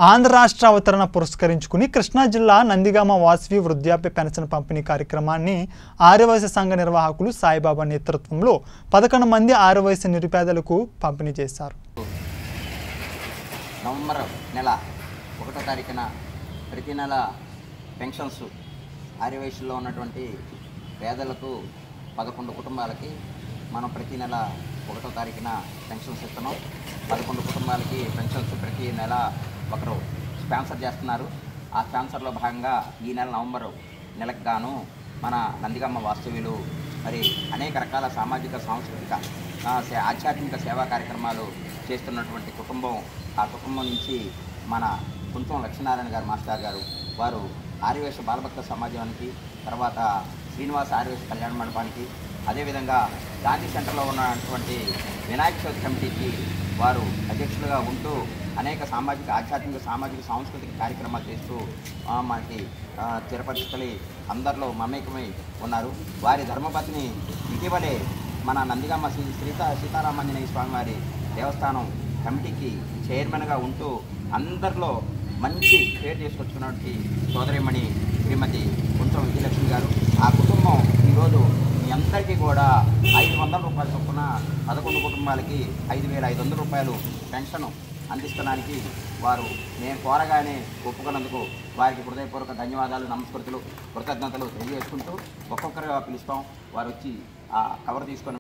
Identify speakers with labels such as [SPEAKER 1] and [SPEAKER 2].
[SPEAKER 1] ఆంధ్ర రాష్ట్ర అవతరణ పురస్కరించుకుని కృష్ణా జిల్లా నందిగామ వాసవి వృద్ధాప్య పెన్షన్ పంపిణీ కార్యక్రమాన్ని ఆర్యవైశ్య సంఘ నిర్వాహకులు సాయిబాబా నేతృత్వంలో పదకొండు మంది ఆర్యవైశ్య నిరుపేదలకు పంపిణీ చేశారు
[SPEAKER 2] నవంబర్ నెల ఒకటో తారీఖున ప్రతి నెల పెన్షన్స్ ఆర్యవయసులో ఉన్నటువంటి పేదలకు పదకొండు కుటుంబాలకి మనం ప్రతి నెల ఒకటో తారీఖున పెన్షన్స్ ఇస్తున్నాం పదకొండు కుటుంబాలకి పెన్షన్స్ ప్రతి నెల ఒకరు స్పాన్సర్ చేస్తున్నారు ఆ స్పాన్సర్లో భాగంగా ఈ నెల నవంబర్ నెలకు గాను మన నందిగమ్మ వాస్తవ్యులు మరి అనేక రకాల సామాజిక సాంస్కృతిక ఆ, సే- ఆధ్యాత్మిక సేవా కార్యక్రమాలు చేస్తున్నటువంటి కుటుంబం ఆ కుటుంబం నుంచి మన కుంచం లక్ష్మీనారాయణ గారు మాస్టర్ గారు వారు ఆర్యవేశ బాలభక్త సమాజానికి తర్వాత శ్రీనివాస ఆర్యవేశ కళ్యాణ మండపానికి అదేవిధంగా గాంధీ సెంటర్లో ఉన్నటువంటి వినాయక చవితి కమిటీకి వారు అధ్యక్షులుగా ఉంటూ అనేక సామాజిక ఆధ్యాత్మిక సామాజిక సాంస్కృతిక కార్యక్రమాలు చేస్తూ ఆ, మనకి ఆ, చిరపరిస్థితులు అందరిలో మమేకమై ఉన్నారు వారి ధర్మపత్ని ఇటీవలే మన నందిగామ శ్రీ సీతా సీతారామాంజనేయ స్వామి వారి దేవస్థానం కమిటీకి చైర్మన్గా ఉంటూ అందరిలో మంచి పేరు తీసుకొచ్చుకున్నటువంటి సోదరిమణి శ్రీమతి కుంట్రం విజయలక్ష్మి గారు ఆ కుటుంబం ఈరోజు మీ అందరికీ కూడా ఐదు వందల రూపాయల చొప్పున పదకొండు కుటుంబాలకి ఐదు వేల ఐదు వందల రూపాయలు పెన్షన్ అందిస్తడానికి వారు నేను కోరగానే ఒప్పుకున్నందుకు వారికి హృదయపూర్వక ధన్యవాదాలు నమస్కృతులు కృతజ్ఞతలు తెలియజేసుకుంటూ ఒక్కొక్కరుగా పిలుస్తాం వారు వచ్చి ఆ కవర్ తీసుకొని